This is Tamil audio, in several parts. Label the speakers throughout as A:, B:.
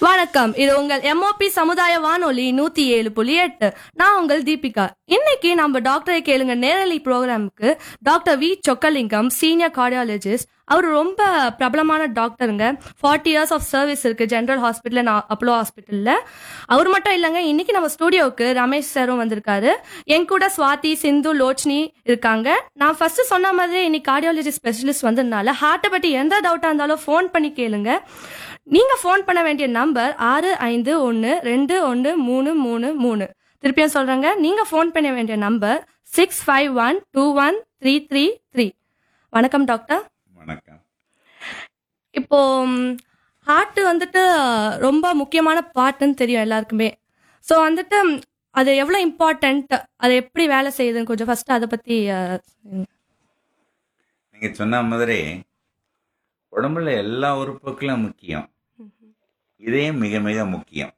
A: வணக்கம் இது உங்கள் எம்ஓபி சமுதாய வானொலி நூத்தி ஏழு புள்ளி எட்டு நான் உங்கள் தீபிகா இன்னைக்கு நம்ம டாக்டரை கேளுங்க நேரலை ப்ரோக்ராமுக்கு doctor V Chockalingam senior cardiologist அவர் ரொம்ப பிரபலமான டாக்டருங்க ஃபார்ட்டி இயர்ஸ் ஆஃப் சர்வீஸ் இருக்கு ஜென்ரல் ஹாஸ்பிட்டல் அப்போலோ ஹாஸ்பிட்டல்ல அவர் மட்டும் இல்லைங்க இன்னைக்கு நம்ம ஸ்டூடியோவுக்கு ரமேஷ் சாரும் வந்திருக்காரு என் கூட சுவாதி சிந்து லோச்னி இருக்காங்க நான் ஃபர்ஸ்ட் சொன்ன மாதிரி இன்னைக்கு கார்டியாலஜி ஸ்பெஷலிஸ்ட் வந்ததுனால ஹார்ட்டை பற்றி எந்த டவுட்டாக இருந்தாலும் ஃபோன் பண்ணி கேளுங்க நீங்க ஃபோன் பண்ண வேண்டிய நம்பர் ஆறு ஐந்து ஒன்று ரெண்டு ஒன்று மூணு மூணு மூணு திருப்பியும் சொல்றேங்க நீங்க ஃபோன் பண்ண வேண்டிய number six five one two one three three three வணக்கம் டாக்டர்
B: வணக்கம்
A: இப்போ ஹார்ட் வந்துட்டு ரொம்ப முக்கியமான பார்ட்டுன்னு தெரியும் எல்லாருக்குமே ஸோ வந்துட்டு ம், அது எவ்வளோ இம்பார்ட்டன்ட் அது எப்படி வேலை செய்யுதுன்னு கொஞ்சம் ஃபர்ஸ்ட் அதை பத்தி அஹ், சொல்லுங்க.
B: நீங்க சொன்ன மாதிரி உடம்புல எல்லா உறுப்புகளும் முக்கியம் இதயம் மிக மிக முக்கியம்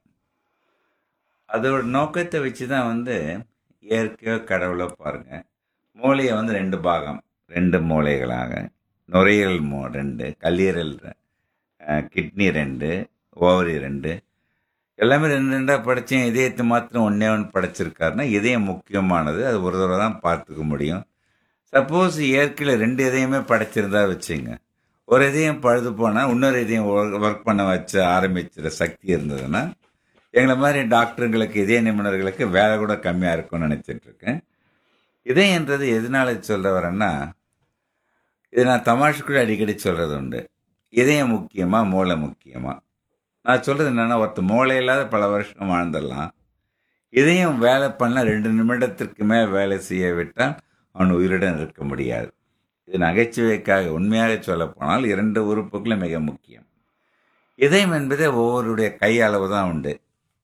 B: அதோட நோக்கத்தை வச்சு தான் வந்து இயற்கையோ கடவுளோ பாருங்க மூளையை வந்து ரெண்டு பாகம் ரெண்டு மூளைகளாக நுரையீரல் மூ ரெண்டு கல்லீரல் ரெ- அஹ், கிட்னி ரெண்டு ஓவரி ரெண்டு எல்லாமே ரெண்டு ரெண்டாக படைச்சேன் இதயத்தை மாத்திரம் ஒன்றே ஒன்று படைச்சிருக்காருன்னா இதயம் முக்கியமானது அது ஒரு தடவை தான் பார்த்துக்க முடியும் சப்போஸ் இயற்கையில் ரெண்டு இதயமே படைச்சிருந்தா வச்சுங்க ஒரு இதயம் பழுது போனால் இன்னொரு இதயம் ஒர்க் பண்ண வச்சு ஆரம்பிச்சிட சக்தி இருந்ததுன்னா எங்களை மாதிரி டாக்டருங்களுக்கு இதய நிபுணர்களுக்கு வேலை கூட கம்மியாக இருக்கும்னு நினச்சிட்டு இருக்கேன் இதயன்றது எதனால சொல்ல வரேன்னா இது நான் தமாஷுக்குள்ள அடிக்கடி சொல்கிறது உண்டு இதயம் முக்கியமா மூளை முக்கியமா நான் சொல்கிறது என்னென்னா ஒருத்த மூளை இல்லாத பல வருஷம் வாழ்ந்துடலாம் இதயம் வேலை பண்ண ரெண்டு நிமிடத்திற்கு மேல் வேலை செய்ய விட்டால் அவன் உயிருடன் இருக்க முடியாது இது நகைச்சுவைக்காக உண்மையாக சொல்லப் போனால் இரண்டு உறுப்புகளும் மிக முக்கியம் இதயம் என்பது ஒவ்வொருடைய கை அளவு தான் உண்டு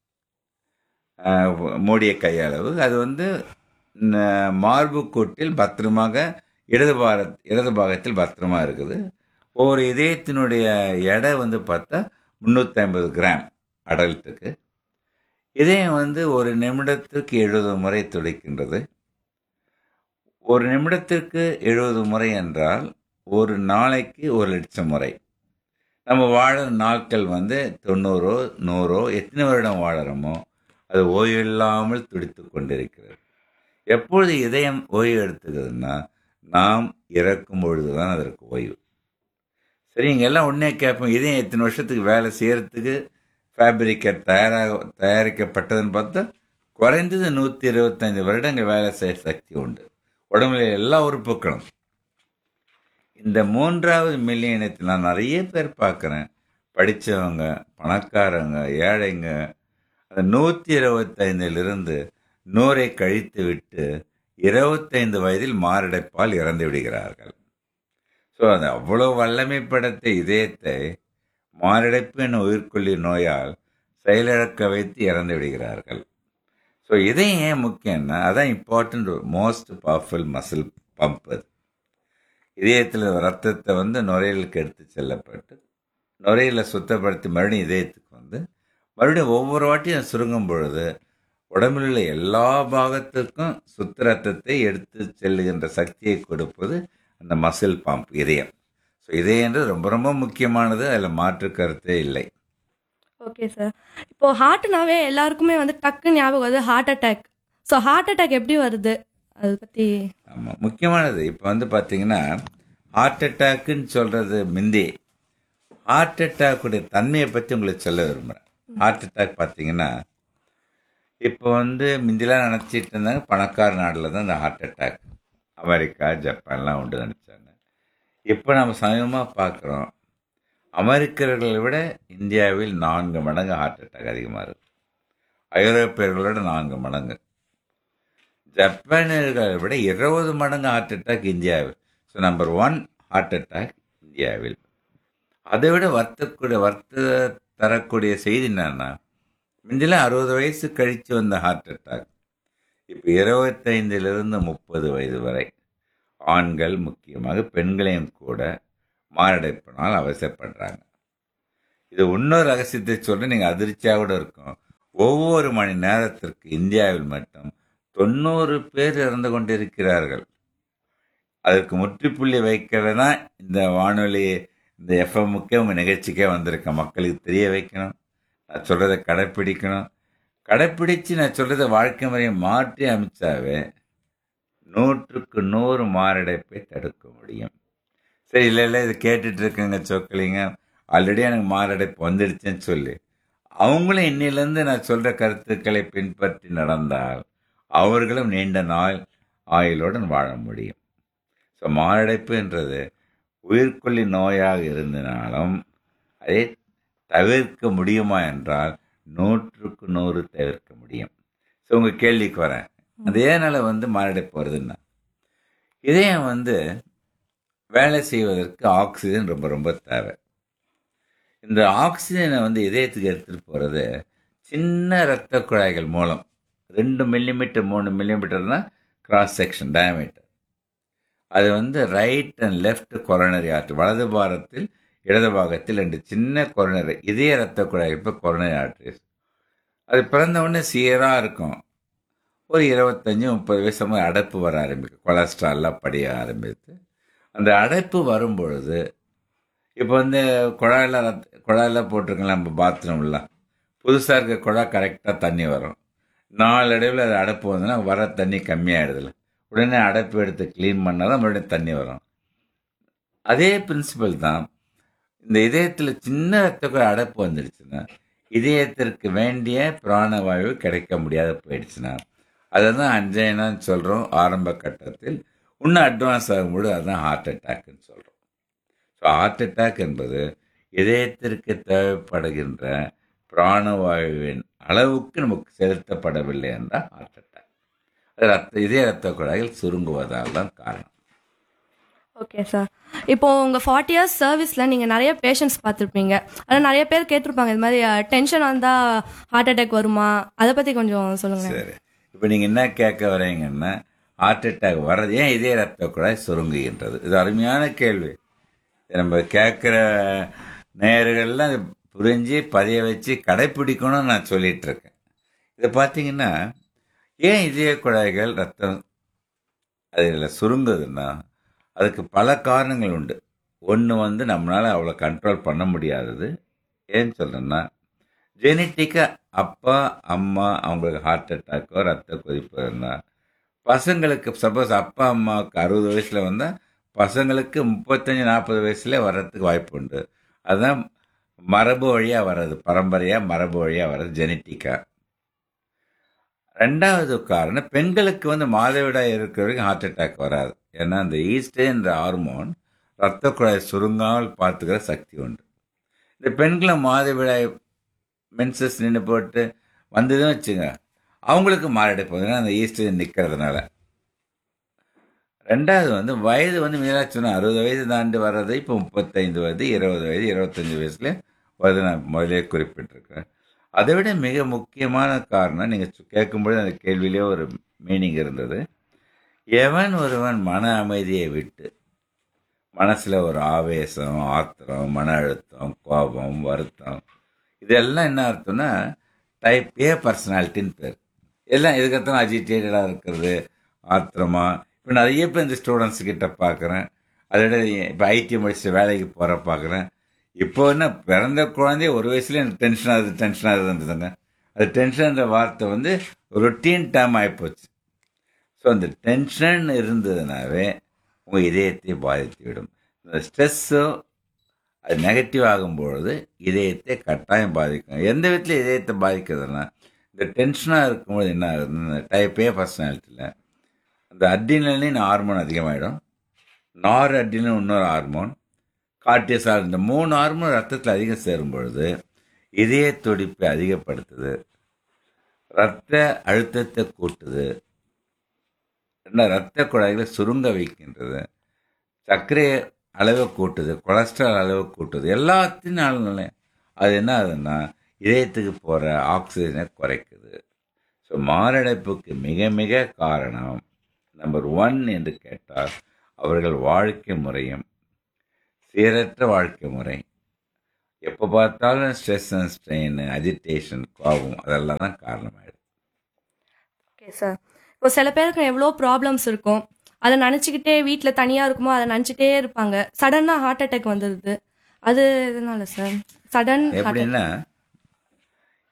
B: ஆஹ் மூடிய கை அளவு அது வந்து ந- மார்பு கூட்டில் பத்திரமாக இடது பாக இடது பாகத்தில் பத்திரமா இருக்குது ஒவ்வொரு இதயத்தினுடைய எடை வந்து பார்த்தா முந்நூற்றி ஐம்பது கிராம் அடல்ட்டுக்கு இதயம் வந்து ஒரு நிமிடத்திற்கு எழுபது முறை துடிக்கின்றது ஒரு நிமிடத்திற்கு எழுபது முறை என்றால் ஒரு நாளைக்கு ஒரு லட்சம் முறை நம்ம வாழற நாட்கள் வந்து தொண்ணூறோ நூறோ எத்தனை வருடம் வாழறோமோ அது ஓய்வில்லாமல் துடித்து கொண்டிருக்கிறது எப்பொழுது இதயம் ஓய்வு எடுத்துக்குதுன்னா நாம் இறக்கும் பொழுது தான் அதற்கு ஓய்வு சரி இங்க எல்லாம் உடனே கேட்போம் இதயம் எத்தனை வருஷத்துக்கு வேலை செய்யறதுக்கு ஃபேப்ரிக்கேட் தயாராக தயாரிக்கப்பட்டதுன்னு பார்த்தா குறைந்தது நூற்றி இருபத்தஞ்சு வருடங்கள் வேலை செய்ய சக்தி உண்டு உடம்புல எல்லா உறுப்புகளும் இந்த மூன்றாவது மில்லியனத்தில் நான் நிறைய பேர் பார்க்குறேன் படித்தவங்க பணக்காரங்க ஏழைங்க அந்த நூற்றி இருபத்தைந்திலிருந்து நூறை கழித்து விட்டு இருபத்தைந்து வயதில் மாரடைப்பால் இறந்து விடுகிறார்கள் ஸோ அது அவ்வளோ வல்லமை படைத்த இதயத்தை மாரடைப்பு என்ற உயிர்கொல்லி நோயால் செயலிழக்க வைத்து இறந்து விடுகிறார்கள் ஸோ இதயம் ஏன் முக்கியம்னா அதான் important most powerful muscle pump அது இதயத்தில் ரத்தத்தை வந்து நுரையீரலுக்கு எடுத்து செல்லப்பட்டு நுரையீரலை சுத்தப்படுத்தி மறுபடியும் இதயத்துக்கு வந்து மறுபடியும் ஒவ்வொரு வாட்டியும் அது சுருங்கும் பொழுது உடம்பில் உள்ள எல்லா பாகத்துக்கும் சுத்த ரத்தத்தை எடுத்து செல்லுகின்ற சக்தியை கொடுப்பது அந்த மசில் பம்ப் இதயம் ஸோ இதயன்றது ரொம்ப ரொம்ப முக்கியமானது அதில் மாற்று கருத்தே இல்லை
A: ஓகே சார் இப்போ ஹார்ட்னாவே எல்லாருக்குமே வந்து டக்கு ஞாபகம் வருது heart attack so heart attack எப்படி வருது அதை பத்தி
B: ஆமாம் முக்கியமானது இப்போ வந்து பார்த்தீங்கன்னா ஹார்ட் அட்டாக்குன்னு சொல்கிறது முந்தி ஹார்ட் அட்டாக்குடைய தன்மையை பற்றி உங்களுக்கு சொல்ல விரும்புகிறேன் ஹார்ட் அட்டாக் பார்த்தீங்கன்னா இப்போ வந்து முந்திலாம் நினச்சிட்டு இருந்தாங்க பணக்கார நாட்டில் தான் இந்த ஹார்ட் அட்டாக் அமெரிக்கா ஜப்பான்லாம் உண்டு நினச்சாங்க இப்போ நம்ம சமீபமாக பார்க்குறோம் அமெரிக்கர்களை விட இந்தியாவில் நான்கு மடங்கு ஹார்ட் அட்டாக் அதிகமாக இருக்கு ஐரோப்பியர்களோட நான்கு மடங்கு ஜப்பானியர்களை விட இருபது மடங்கு ஹார்ட் அட்டாக் இந்தியாவில் so number one heart attack இந்தியாவில் அதை விட வருத்தக்கூடிய வருத்த தரக்கூடிய செய்தி என்னன்னா முந்தில அறுபது வயசு கழித்து வந்த ஹார்ட் அட்டாக் இப்போ இருபத்தைந்திலிருந்து முப்பது வயது வரை ஆண்கள் முக்கியமாக பெண்களையும் கூட மாரடைப்பினால் அவசரப்படுறாங்க இது இன்னொரு ரகசியத்தை சொல்ல நீங்கள் அதிர்ச்சியாக கூட இருக்கும் ஒவ்வொரு மணி நேரத்திற்கு இந்தியாவில் மட்டும் தொண்ணூறு பேர் இறந்து கொண்டிருக்கிறார்கள் அதற்கு முற்றுப்புள்ளி வைக்கவே தான் இந்த வானொலி இந்த எஃப்எம்முக்கே உங்கள் நிகழ்ச்சிக்கே வந்திருக்க மக்களுக்கு தெரிய வைக்கணும் நான் சொல்றதை கடைப்பிடிக்கணும் கடைப்பிடிச்சு நான் சொல்றதை வாழ்க்கை முறையை மாற்றி அமைச்சாவே நூற்றுக்கு நூறு மாரடைப்பை தடுக்க முடியும் சரி இல்லை இல்லை இது கேட்டுட்டு இருக்கேங்க சொக்கலிங்க ஆல்ரெடி எனக்கு மாரடைப்பு வந்துடுச்சுன்னு சொல்லி அவங்களும் இன்னிலேருந்து நான் சொல்ற கருத்துக்களை பின்பற்றி நடந்தால் அவர்களும் நீண்ட நாள் ஆயுளுடன் வாழ முடியும் ஸோ மாரடைப்புன்றது உயிர்கொல்லி நோயாக இருந்தனாலும் அதை தவிர்க்க முடியுமா என்றால் நூற்றுக்கு நூறு தவிர்க்க முடியும் ஸோ உங்கள் கேள்விக்கு வரேன் அது ஏனால வந்து மாரடைப்பு வருதுன்னா இதயம் வந்து வேலை செய்வதற்கு ஆக்சிஜன் ரொம்ப ரொம்ப தேவை இந்த ஆக்சிஜனை வந்து இதயத்துக்கு எடுத்துகிட்டு போகிறது சின்ன இரத்த குழாய்கள் மூலம் ரெண்டு மில்லிமீட்டர் மூணு மில்லிமீட்டர்னா கிராஸ் செக்ஷன் டயமீட்டர் அது வந்து right and left coronary artery வலது பாரத்தில் இடது பாகத்தில் ரெண்டு சின்ன கொரோனரி இதய இரத்த குழாய் இப்போ கொரோனரி ஆர்டரிஸ் அது பிறந்த உடனே சீராக இருக்கும் ஒரு இருபத்தஞ்சி முப்பது வயசு மாதிரி அடைப்பு வர ஆரம்பிக்கும் கொலஸ்ட்ரால்லாம் படிய ஆரம்பித்து அந்த அடைப்பு வரும் பொழுது இப்போ வந்து குழாயில் ரத்த குழாயில் போட்டிருக்கோம் நம்ம பாத்ரூம்லாம் புதுசாக இருக்க குழாய் கரெக்டாக தண்ணி வரும் நாளடைவில் அது அடைப்பு வந்ததுன்னா வர தண்ணி கம்மியாயிடுதுல உடனே அடைப்பு எடுத்து க்ளீன் பண்ணால் தான் மறுபடியும் தண்ணி வரும் அதே பிரின்சிபல் தான் இந்த இதயத்தில் சின்ன ரத்த அடைப்பு வந்துடுச்சுன்னா இதயத்திற்கு வேண்டிய பிராணவாயு கிடைக்க முடியாத போயிடுச்சுன்னா அதை தான் அஞ்சைனான்னு சொல்கிறோம் ஆரம்ப கட்டத்தில் இன்னும் அட்வான்ஸ் ஆகும்போது அதுதான் ஹார்ட் அட்டாக்னு சொல்கிறோம் ஸோ ஹார்ட் அட்டாக் என்பது இதயத்திற்கு தேவைப்படுகின்ற பிராணவாயுவின் அளவுக்கு நமக்கு செலுத்தப்படவில்லை என்றால் ஹார்ட் அட்டாக் அது ரத்த இதய ரத்த குழாய்கள் சுருங்குவதால் தான் காரணம்
A: ஓகே சார் இப்போ உங்க ஃபார்ட்டி இயர்ஸ் சர்வீஸ்ல நீங்க நிறைய பேஷண்ட்ஸ் பார்த்துருப்பீங்க அதான் நிறைய பேர் கேட்டிருப்பாங்க இது மாதிரி டென்ஷன் வந்தா ஹார்ட் அட்டாக் வருமா அதை பத்தி கொஞ்சம் சொல்லுங்க
B: சரி இப்போ நீங்கள் என்ன கேட்க வரீங்கன்னா ஹார்ட் அட்டாக் வர்றது ஏன் இதய ரத்த குழாய் சுருங்குகின்றது இது அருமையான கேள்வி இது நம்ம கேட்குற நேயர்கள்லாம் அது புரிஞ்சு பதிய வச்சு கடைப்பிடிக்கணும்னு நான் சொல்லிட்டு இருக்கேன் இதை பார்த்தீங்கன்னா ஏன் இதய குழாய்கள் ரத்தம் அதில் சுருங்குதுன்னா அதுக்கு பல காரணங்கள் உண்டு ஒன்று வந்து நம்மளால் அவ்வளோ கண்ட்ரோல் பண்ண முடியாதது ஏன்னு சொல்கிறேன்னா ஜெனட்டிக்காக அப்பா அம்மா அவங்களுக்கு ஹார்ட் அட்டாக்கோ ரத்த கொதிப்பு இருந்தால் பசங்களுக்கு சப்போஸ் அப்பா அம்மாவுக்கு அறுபது வயசில் வந்தால் பசங்களுக்கு முப்பத்தஞ்சு நாற்பது வயசுல வர்றதுக்கு வாய்ப்பு உண்டு அதுதான் மரபு வழியாக வர்றது பரம்பரையாக மரபு வழியாக வர்றது ஜெனட்டிக்காக ரெண்டாவது காரணம் பெண்களுக்கு வந்து மாதவிடாய் இருக்கிற வரைக்கும் ஹார்ட் அட்டாக் வராது ஏன்னா அந்த ஈஸ்டே என்ற ஹார்மோன் ரத்த குழாய் சுருங்காமல் பார்த்துக்கிற சக்தி உண்டு இந்த பெண்களை மாதவிடாய் மென்சஸ் நின்று போட்டு வந்ததுன்னு வச்சுங்க அவங்களுக்கு மாரடைப்பு வந்து அந்த ஈஸ்டேஜன் நிற்கிறதுனால ரெண்டாவது வந்து வயது வந்து மீறா சொன்ன அறுபது வயது தாண்டி வர்றது இப்போ முப்பத்தைந்து வயது இருபது வயது இருபத்தஞ்சி வயசுல வருது நான் முதலே குறிப்பிட்டிருக்கேன் அதை விட மிக முக்கியமான காரணம் நீங்கள் கேட்கும்போது அந்த கேள்வியிலே ஒரு மீனிங் இருந்தது எவன் ஒருவன் மன அமைதியை விட்டு மனசில் ஒரு ஆவேசம் ஆத்திரம் மன அழுத்தம் கோபம் வருத்தம் இதெல்லாம் என்ன அர்த்தம்னா டைப் ஏ பர்சனாலிட்டின்னு பேர் எல்லாம் இதுக்கத்தான் அஜிடேட்டடாக இருக்கிறது ஆத்திரமா இப்போ நிறைய பேர் இந்த ஸ்டூடெண்ட்ஸ் கிட்ட பார்க்குறேன் அதோட இப்போ ஐடி முடிச்சு வேலைக்கு போகிற பார்க்குறேன் இப்போ என்ன பிறந்த குழந்தைய ஒரு வயசுல எனக்கு டென்ஷன் ஆகுது டென்ஷன் ஆகுதுன்றதுங்க அது டென்ஷன்ன்ற வார்த்தை வந்து ரொட்டீன் டைம் ஆகிப்போச்சு ஸோ அந்த டென்ஷன் இருந்ததுனாவே உங்கள் இதயத்தை பாதித்து விடும் இந்த ஸ்ட்ரெஸ்ஸோ அது நெகட்டிவ் ஆகும்பொழுது இதயத்தை கட்டாயம் பாதிக்கும் எந்த விதத்தில் இதயத்தை பாதிக்கிறதுனா இந்த டென்ஷனாக இருக்கும்போது என்ன ஆகுது இந்த டைப் ஏ பர்சனாலிட்டியில் அந்த அட்ரினலின் ஹார்மோன் அதிகமாகிடும் நார் அட்ரினல் இன்னொரு ஹார்மோன் கார்டியசால் இந்த மூணு ஹார்மோன் ரத்தத்தில் அதிகம் சேரும் பொழுது இதய துடிப்பை அதிகப்படுத்துது ரத்த அழுத்தத்தை கூட்டுது ரெண்டாவது ரத்த குழாய்களை சுருங்க வைக்கின்றது சர்க்கரை அளவை கூட்டுது கொலஸ்ட்ரால் அளவை கூட்டுது எல்லாத்தினாலும் அது என்ன ஆகுதுன்னா இதயத்துக்கு போகிற ஆக்சிஜனை குறைக்குது ஸோ மாரடைப்புக்கு மிக மிக காரணம் நம்பர் ஒன் என்று கேட்டால் அவர்கள் வாழ்க்கை முறையும் சீரற்ற வாழ்க்கை முறை எப்போ பார்த்தாலும் ஸ்ட்ரெஸ் அண்ட் ஸ்ட்ரெயின் அஜிடேஷன் கோபம் அதெல்லாம் தான் காரணமாயிடுது
A: ஓகே சார் இப்போ சில பேருக்கு எவ்வளோ ப்ராப்ளம்ஸ் இருக்கும் அதை நினச்சிக்கிட்டே வீட்டில் தனியாக இருக்குமோ அதை நினச்சிட்டே இருப்பாங்க சடனாக ஹார்ட் அட்டாக் வந்துடுது அது எதனால சார் சடன்
B: எப்படின்னா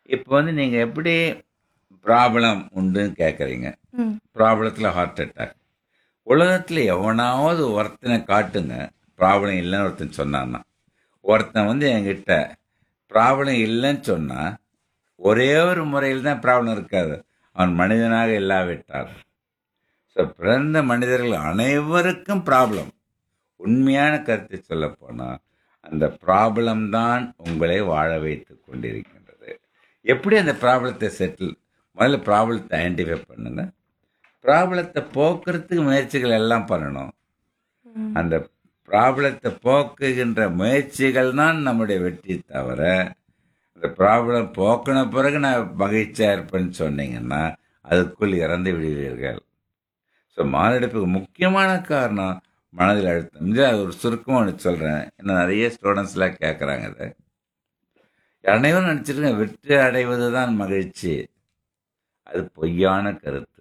B: இப்போ வந்து நீங்கள் எப்படி ப்ராப்ளம் உண்டுன்னு கேட்குறீங்க
A: ம்
B: ப்ராப்ளத்தில் ஹார்ட் அட்டாக் உலகத்தில் எவனாவது ஒருத்தனை காட்டுங்க ப்ராப்ளம் இல்லைன்னு ஒருத்தன் சொன்னான்னா ஒருத்தன் வந்து என்கிட்ட ப்ராப்ளம் இல்லைன்னு சொன்னால் ஒரே ஒரு முறையில் தான் ப்ராப்ளம் இருக்காது அவன் மனிதனாக இல்லாவிட்டார் ஸோ பிறந்த மனிதர்கள் அனைவருக்கும் ப்ராப்ளம் உண்மையான கருத்தை சொல்ல போனால் அந்த ப்ராப்ளம் தான் உங்களை வாழ வைத்து கொண்டிருக்கின்றது எப்படி அந்த ப்ராப்ளத்தை செட்டில் முதல்ல ப்ராப்ளத்தை ஐடென்டிஃபை பண்ணுங்க ப்ராப்ளத்தை போக்குறதுக்கு முயற்சிகள் எல்லாம் பண்ணணும் அந்த ப்ராப்ளத்தை போக்குகின்ற முயற்சிகள் தான் நம்முடைய வெற்றி தவிர அந்த ப்ராப்ளம் போக்கின பிறகு நான் மகிழ்ச்சியாக இருப்பேன்னு சொன்னீங்கன்னா அதுக்குள் இறந்து விடுவீர்கள் ஸோ மாரடைப்புக்கு முக்கியமான காரணம் மனதில் அழுத்தம் இது அது ஒரு சுருக்கமாக ஒன்று சொல்கிறேன் இன்னும் நிறைய ஸ்டூடெண்ட்ஸ்லாம் கேட்குறாங்க இதை அனைவரும் நினச்சிருக்கேன் வெற்றி அடைவது தான் மகிழ்ச்சி அது பொய்யான கருத்து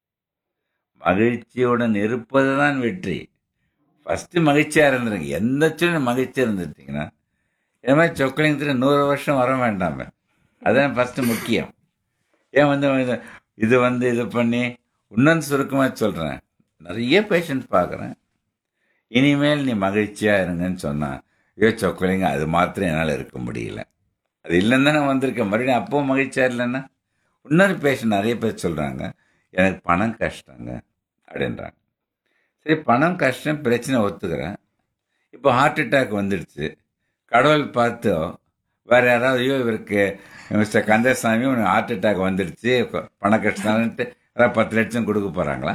B: மகிழ்ச்சியுடன் இருப்பது தான் வெற்றி ஃபஸ்ட்டு மகிழ்ச்சியாக இருந்துருங்க எந்த சூழ்நிலை மகிழ்ச்சியாக இருந்துட்டீங்கன்னா இது மாதிரி சொக்கலிங்கத்தில் நூறு வருஷம் வர வேண்டாமே அதுதான் ஃபஸ்ட்டு முக்கியம் ஏன் வந்து இது- இது வந்து இது பண்ணி இன்னொன்று சுருக்கமாக சொல்கிறேன் நிறைய பேஷண்ட் பார்க்குறேன் இனிமேல் நீ மகிழ்ச்சியாக இருங்கன்னு சொன்னான் ஐயோ சொக்கலிங்க அது மாத்திரம் என்னால் இருக்க முடியல அது இல்லைன்னு தானே வந்திருக்கேன் மறுபடியும் அப்பவும் மகிழ்ச்சியாக இல்லைன்னா இன்னொரு பேஷண்ட் நிறைய பேர் சொல்கிறாங்க எனக்கு பணம் கஷ்டங்க அப்படின்றாங்க சரி பணம் கஷ்டம் பிரச்சனை ஒத்துக்கிறேன் இப்போ ஹார்ட் அட்டாக் வந்துடுச்சு கடவுள் பார்த்து வேற யாராவது ஐயோ இவருக்கு மிஸ்டர் கந்தசாமி உனக்கு ஹார்ட் அட்டாக் வந்துடுச்சு பண கஷ்டம்னுட்டு யாராவது பத்து லட்சம் கொடுக்க போகிறாங்களா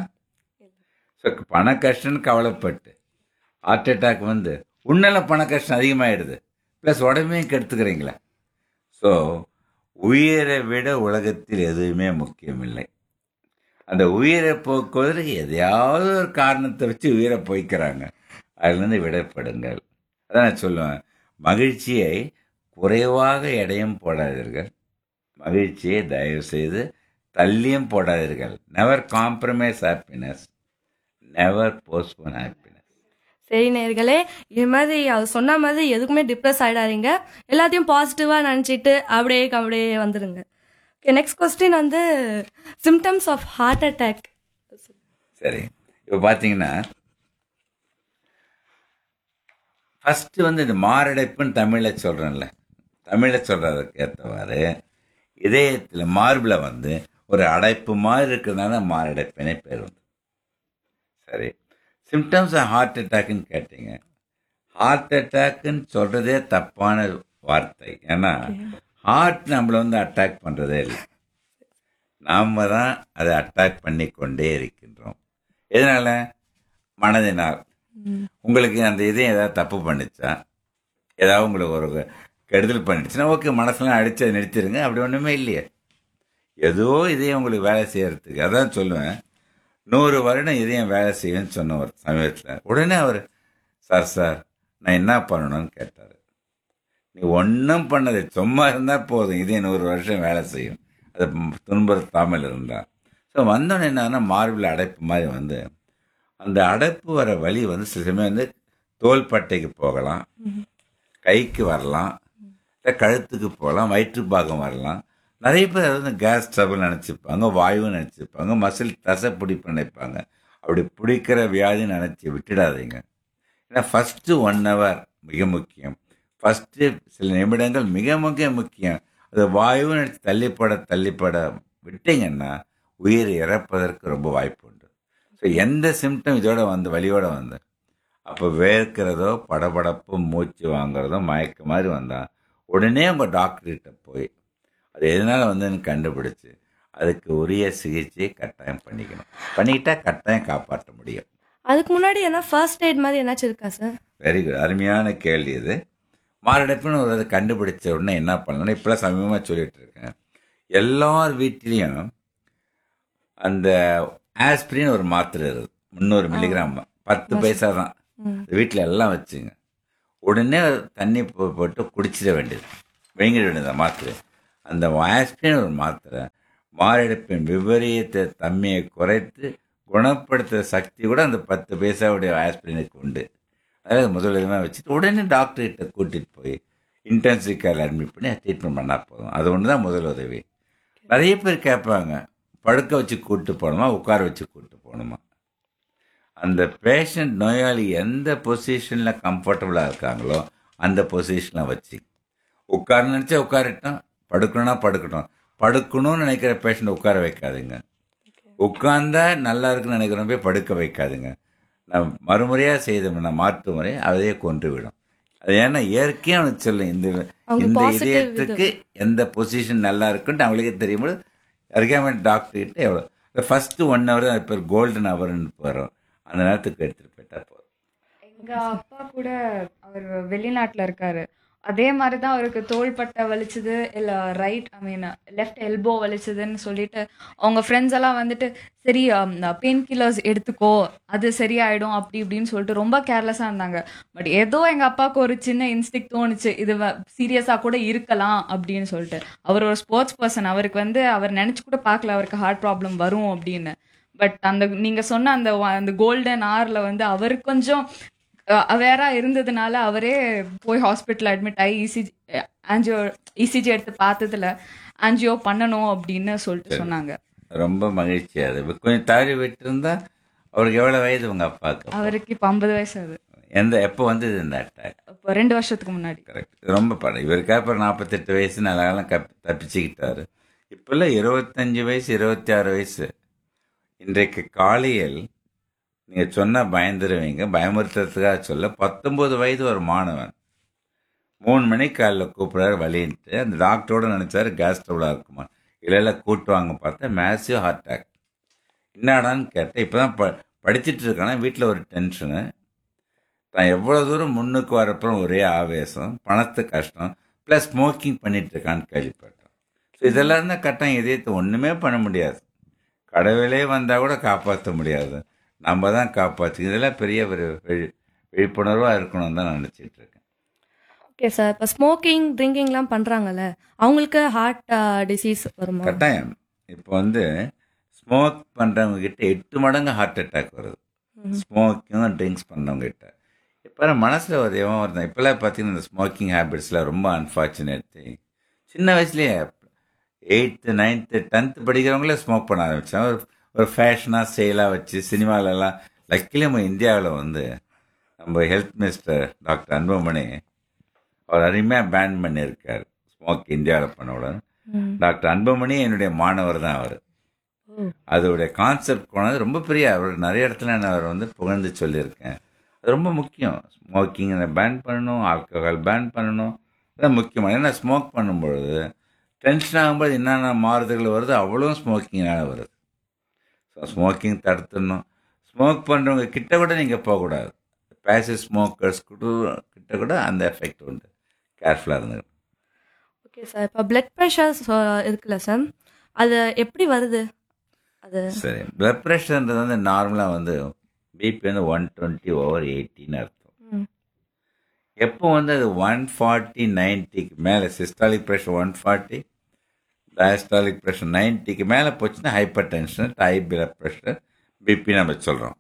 B: ஸோ பண கஷ்டம்னு கவலைப்பட்டு ஹார்ட் அட்டாக் வந்து உன்னெல்லாம் பண கஷ்டம் அதிகமாகிடுது ப்ளஸ் உடம்பையும் கெடுத்துக்கிறீங்களே ஸோ உயிரை விட உலகத்தில் எதுவுமே முக்கியமில்லை அந்த உயிரை போக்குவதற்கு எதையாவது ஒரு காரணத்தை வச்சு உயிரை போய்க்கிறாங்க அதுலேருந்து விடப்படுங்கள் அதான் நான் சொல்லுவேன் மகிழ்ச்சியை குறைவாக எடையும் போடாதீர்கள் மகிழ்ச்சியை தயவு செய்து தள்ளியும் போடாதீர்கள் never compromise happiness never postpone happiness
A: சரி நேர்களே இது மாதிரி அவர் சொன்ன மாதிரி எதுக்குமே டிப்ரெஸ் ஆயிடாதீங்க எல்லாத்தையும் பாசிட்டிவாக நினச்சிட்டு அப்படியே அப்படியே வந்துடுங்க ஓகே நெக்ஸ்ட் கொஸ்டின் வந்து சிம்டம்ஸ் ஆஃப் ஹார்ட் அட்டாக்
B: சரி இப்போ பார்த்தீங்கன்னா ஃபஸ்ட்டு வந்து இந்த மாரடைப்புன்னு தமிழில் சொல்கிறேன்ல தமிழில் சொல்கிறதுக்கு ஏற்றவாறு இதயத்தில் மார்பில் வந்து ஒரு அடைப்பு மாதிரி இருக்கிறதுனால மாரடைப்புனே பேர் வந்து சரி சிம்டம்ஸ் ஆஃப் ஹார்ட் அட்டாக்னு கேட்டீங்க ஹார்ட் அட்டாக்குன்னு சொல்கிறதே தப்பான வார்த்தை ஏன்னா ஹார்ட் நம்மளை வந்து அட்டாக் பண்ணுறதே இல்லை நாம் தான் அதை அட்டாக் பண்ணி கொண்டே இருக்கின்றோம் எதனால மனதினால் உங்களுக்கு அந்த இதயம் ஏதாவது தப்பு பண்ணுச்சா ஏதாவது உங்களுக்கு ஒரு கெடுதல் பண்ணிடுச்சுன்னா ஓகே மனசுலாம் அடிச்சு அதை நிறுத்திடுங்க அப்படி ஒன்றுமே இல்லையே ஏதோ இதயம் உங்களுக்கு வேலை செய்யறதுக்கு அதான் சொல்லுவேன் நூறு வருடம் இதயம் வேலை செய்யும்னு சொன்ன ஒரு சமயத்தில் உடனே அவர் சார் சார் நான் என்ன பண்ணணும்னு கேட்டார் நீ ஒன்றும் பண்ணது சும்மா இருந்தால் போதும் இதே நூறு வருஷம் வேலை செய்யும் அது துன்புறுத்தாமல் இருந்தால் ஸோ வந்தோடனே என்னன்னா மார்பில் அடைப்பு மாதிரி வந்து அந்த அடைப்பு வர வழி வந்து சில சமயம் வந்து தோள்பட்டைக்கு போகலாம் கைக்கு வரலாம் இல்லை கழுத்துக்கு போகலாம் வயிற்று பாகம் வரலாம் நிறைய பேர் அது வந்து கேஸ் ட்ரபிள் நினச்சிப்பாங்க வாயுன்னு நினச்சிப்பாங்க மசில் தசை பிடிப்பு நினைப்பாங்க அப்படி பிடிக்கிற வியாதி நினச்சி விட்டுடாதீங்க ஏன்னா ஃபஸ்ட்டு ஒன் ஹவர் மிக முக்கியம் ஃபஸ்ட்டு சில நிமிடங்கள் மிக மிக முக்கியம் அது வாயு நினச்சி தள்ளிப்பட தள்ளிப்பட விட்டீங்கன்னா உயிர் இறப்பதற்கு ரொம்ப வாய்ப்பு உண்டு ஸோ எந்த சிம்டம் இதோட வந்து வலியோட வந்து அப்போ வேர்க்கிறதோ படபடப்பு மூச்சு வாங்குறதோ மயக்க மாதிரி வந்தால் உடனே உங்கள் டாக்டர்கிட்ட போய் அது எதனால் வந்துன்னு கண்டுபிடிச்சு அதுக்கு உரிய சிகிச்சையை கட்டாயம் பண்ணிக்கணும் பண்ணிக்கிட்டா கட்டாயம் காப்பாற்ற முடியும்
A: அதுக்கு முன்னாடி என்ன ஃபர்ஸ்ட் எய்ட் மாதிரி என்னாச்சும் இருக்கா சார்
B: வெரி குட் அருமையான கேள்வி இது மாரடைப்புன்னு ஒரு இதை கண்டுபிடிச்ச உடனே என்ன பண்ணலாம் இப்போலாம் சமீபமாக சொல்லிட்டு இருக்கேன் எல்லார் வீட்லேயும் அந்த ஆஸ்பிரின் ஒரு மாத்திரை இருக்குது முந்நூறு மில்லிகிராம் பத்து பைசா தான் வீட்டில் எல்லாம் வச்சுங்க உடனே தண்ணி போ- போட்டு குடிச்சிட வேண்டியது விழுங்கிட வேண்டியது மாத்திரை அந்த ஆஸ்பிரின் ஒரு மாத்திரை மாரடைப்பின் விபரீத தன்மையை குறைத்து குணப்படுத்துகிற சக்தி கூட அந்த பத்து பைசாவுடைய ஆஸ்பிரினுக்கு உண்டு அதாவது முதல் விதமாக வச்சுட்டு உடனே டாக்டர்கிட்ட கூட்டிகிட்டு போய் இன்டென்சிவ் கேர் அட்மிட் பண்ணி ட்ரீட்மெண்ட் பண்ணால் போதும் அது ஒன்று தான் முதல் உதவி நிறைய பேர் கேட்பாங்க படுக்க வச்சு கூப்பிட்டு போகணுமா உட்கார வச்சு கூப்பிட்டு போகணுமா அந்த பேஷண்ட் நோயாளி எந்த பொசிஷனில் கம்ஃபர்டபுளாக இருக்காங்களோ அந்த பொசிஷனில் வச்சு உட்கார நினச்சா உட்காரட்டும் படுக்கணும்னா படுக்கட்டும் படுக்கணும்னு நினைக்கிற பேஷண்ட் உட்கார வைக்காதுங்க உட்கார்ந்தா நல்லா இருக்குன்னு நினைக்கிறோம் போய் படுக்க வைக்காதுங்க நான் மறுமுறையாக செய்தோம்னா மாற்று முறை அதையே கொண்டு விடும் அது ஏன்னா இயற்கையாக அவனுக்கு சொல்லும் இந்த
A: அவங்க
B: இந்த
A: positive
B: இதயத்துக்கு எந்த பொசிஷன் நல்லா இருக்குன்ட்டு அவங்களுக்கே தெரியும்போது அர்காமெண்ட் டாக்டர் கிட்ட எவ்வளோ ஃபர்ஸ்ட் ஒன் ஹவர் அது பேர் கோல்டன் ஹவர்னு போகிறோம் அந்த நேரத்துக்கு எடுத்துகிட்டு போயிட்டா போதும்
C: எங்க அப்பா கூட அவர் வெளிநாட்டுல இருக்காரு அதே மாதிரி தான் அவருக்கு தோள்பட்டை வலிச்சுது இல்ல right I mean left elbow வலிச்சுதுன்னு சொல்லிட்டு அவங்க ஃப்ரெண்ட்ஸ் எல்லாம் வந்துட்டு சரி பெயின் கில்லர்ஸ் எடுத்துக்கோ அது சரியாயிடும் அப்படி இப்படின்னு சொல்லிட்டு ரொம்ப கேர்லெஸ்ஸா இருந்தாங்க பட் ஏதோ எங்க அப்பாவுக்கு ஒரு சின்ன இன்ஸ்டிக் தோணுச்சு இது சீரியஸா கூட இருக்கலாம் அப்படின்னு சொல்லிட்டு அவர் ஒரு ஸ்போர்ட்ஸ் பர்சன் அவருக்கு வந்து அவர் நினைச்சு கூட பார்க்கல அவருக்கு ஹார்ட் ப்ராப்ளம் வரும் அப்படின்னு பட் அந்த நீங்க சொன்ன அந்த வ- அந்த கோல்டன் ஹார்ல வந்து அவர் கொஞ்சம் அவேரா இருந்ததுனால அவரே போய் ஹாஸ்பிட்டல் அட்மிட் ஆகி இசிஜி ஆன்ஜியோ இசிஜி எடுத்து பார்த்ததுல ஆன்ஜியோ பண்ணணும் அப்படின்னு சொல்லிட்டு சொன்னாங்க
B: ரொம்ப மகிழ்ச்சி அது கொஞ்சம் தவறி விட்டுருந்தா அவருக்கு எவ்வளோ வயது உங்கள் அப்பாவுக்கு
C: அவருக்கு இப்போ ஐம்பது வயசு ஆகுது
B: எந்த எப்போ வந்தது இந்த அட்டாக்
C: இப்போ ரெண்டு வருஷத்துக்கு முன்னாடி
B: கரெக்ட் ரொம்ப படம் இவருக்கா அப்புறம் நாற்பத்தெட்டு வயசு நல்ல காலம் கப் தப்பிச்சுக்கிட்டாரு இப்போல்லாம் இருபத்தஞ்சு வயசு இருபத்தி ஆறு வயசு இன்றைக்கு காலையில் நீங்கள் சொன்னால் பயந்துருவீங்க பயமுறுத்துறதுக்காக சொல்ல பத்தொம்பது வயது ஒரு மாணவன் மூணு மணிக்கு காலையில் கூப்பிடாரு வலின்ட்டு அந்த டாக்டரோட நினச்சாரு கேஸ் ட்ரபிளாக இருக்குமா இல்லை இல்லை கூட்டுவாங்க பார்த்தா மேசிவ் ஹார்ட் அட்டாக் என்னடான்னு கேட்டேன் இப்போ தான் ப படிச்சுட்டு இருக்கானா வீட்டில் ஒரு டென்ஷனு தான் எவ்வளோ தூரம் முன்னுக்கு வரப்புறம் ஒரே ஆவேசம் பணத்து கஷ்டம் ப்ளஸ் ஸ்மோக்கிங் பண்ணிட்டு இருக்கான்னு கேள்விப்பட்டோம் ஸோ இதெல்லாம் தான் கட்டம் இதயத்தை ஒன்றுமே பண்ண முடியாது கடவுளே வந்தால் கூட காப்பாற்ற முடியாது நம்ம தான் காப்பாற்று இதெல்லாம் பெரிய ஒரு விழி விழிப்புணர்வாக இருக்கணும்னு தான் நான் நினச்சிட்டு இருக்கேன்
A: ஓகே சார் இப்போ ஸ்மோக்கிங் ட்ரிங்கிங்லாம் பண்ணுறாங்கல்ல அவங்களுக்கு ஹார்ட் டிசீஸ் வருமா
B: கட்டாயம் இப்போ வந்து ஸ்மோக் பண்ணுறவங்க கிட்ட எட்டு மடங்கு ஹார்ட் அட்டாக் வருது ஸ்மோக்கிங் ட்ரிங்க்ஸ் பண்ணவங்க கிட்ட இப்போ மனசில் ஒரு எவன் வருதான் இப்போல்லாம் பார்த்தீங்கன்னா இந்த ஸ்மோக்கிங் ஹேபிட்ஸில் ரொம்ப அன்ஃபார்ச்சுனேட் திங் சின்ன வயசுலேயே எயித்து நைன்த்து டென்த்து படிக்கிறவங்களே ஸ்மோக் பண்ண ஆரம்பித்தாங்க ஒரு ஒரு ஃபேஷனாக சேலாக வச்சு சினிமாலெல்லாம் லக்கிலி நம்ம இந்தியாவில் வந்து நம்ம ஹெல்த் மினிஸ்டர் டாக்டர் அன்புமணி அவர் அருமையாக பேன் பண்ணியிருக்கார் ஸ்மோக் இந்தியாவில் பண்ண உடனே
A: ம்.
B: டாக்டர் அன்புமணி என்னுடைய மாணவர் தான் அவர்
A: ஓ.
B: அதோடைய கான்செப்ட் போனது ரொம்ப பெரிய அவர் நிறைய இடத்துல நான் அவர் வந்து புகழ்ந்து சொல்லியிருக்கேன் அது ரொம்ப முக்கியம் ஸ்மோக்கிங் பேன் பண்ணணும் ஆல்கஹால் பேன் பண்ணணும் அதான் முக்கியமாக ஏன்னா ஸ்மோக் பண்ணும்பொழுது டென்ஷன் ஆகும்போது என்னென்ன மாறுதல்கள் வருது அவ்வளோ ஸ்மோக்கிங்னால வருது ஸோ ஸ்மோக்கிங் தடுத்துடணும் ஸ்மோக் பண்ணுறவங்க கிட்ட கூட நீங்கள் போகக்கூடாது பேசிவ் ஸ்மோக்கர்ஸ் கூட கிட்ட கூட அந்த எஃபெக்ட் உண்டு கேர்ஃபுல்லாக இருந்துக்கணும்
A: ஓகே சார் இப்போ பிளட் ப்ரெஷர் இருக்குல்ல சார் அது எப்படி வருது அது
B: சரி பிளட் ப்ரெஷர்ன்றது வந்து நார்மலாக வந்து பிபி வந்து ஒன் டுவெண்ட்டி ஓவர் எயிட்டின்னு அர்த்தம்
A: ம்.
B: எப்போ வந்து அது ஒன் ஃபார்ட்டி நைன்ட்டிக்கு மேலே systolic pressure one forty diastolic pressure நைன்ட்டிக்கு மேலே போச்சுன்னா hypertension high blood pressure BP நம்ம சொல்கிறோம்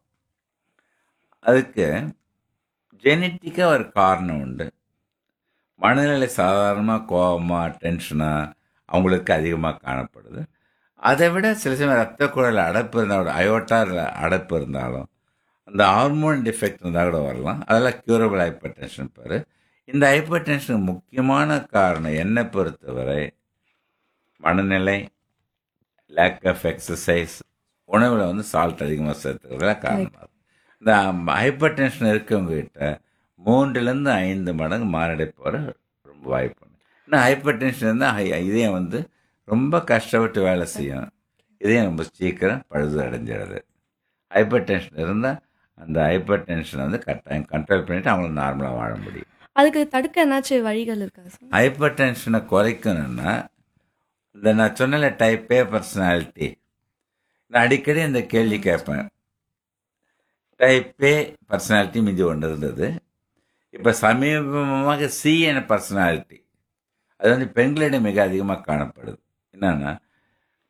B: அதுக்கு ஜெனட்டிக்காக ஒரு காரணம் உண்டு மனநிலை சாதாரணமாக கோபமாக டென்ஷனாக அவங்களுக்கு அதிகமாக காணப்படுது அதை விட சில சமயம் ரத்த குழல் அடைப்பு இருந்தாலும் அயோட்டாவில் அடைப்பு இருந்தாலும் அந்த ஹார்மோன் டிஃபெக்ட் இருந்தால் கூட வரலாம் அதெல்லாம் க்யூரபிள் ஹைப்பர் டென்ஷன் பேர் இந்த ஹைப்பர் டென்ஷனுக்கு முக்கியமான காரணம் என்னை பொறுத்தவரை மனநிலை லேக் ஆஃப் எக்ஸசைஸ் உணவில் வந்து சால்ட் அதிகமாக சேர்த்துக்கிறதுலாம் காரணம் இந்த ஹைப்பர் டென்ஷன் இருக்கவங்க கிட்ட மூன்றுலேருந்து ஐந்து மடங்கு மாரடைப்பு வர ரொம்ப வாய்ப்பு உண்டு இன்னும் ஹைப்பர் டென்ஷன் இருந்தால் ஹை இதயம் வந்து ரொம்ப கஷ்டப்பட்டு வேலை செய்யும் இதயம் ரொம்ப சீக்கிரம் பழுது அடைஞ்சிடுது ஹைப்பர் டென்ஷன் இருந்தால் அந்த ஹைப்பர் டென்ஷனை வந்து கட்டாயம் கண்ட்ரோல் பண்ணிவிட்டு அவங்கள நார்மலாக வாழ முடியும்
A: அதுக்கு தடுக்க என்னாச்சும் வழிகள் இருக்கா சார்
B: ஹைப்பர் டென்ஷனை குறைக்கணும்னா இந்த நான் சொன்னல டைப் ஏ பர்சனாலிட்டி நான் அடிக்கடி இந்த கேள்வி கேட்பேன் டைப் ஏ பர்சனாலிட்டி மிஞ்சி ஒன்று இருந்தது இப்போ சமீபமாக சி என பர்சனாலிட்டி அது வந்து பெண்களிடம் மிக அதிகமாக காணப்படுது என்னன்னா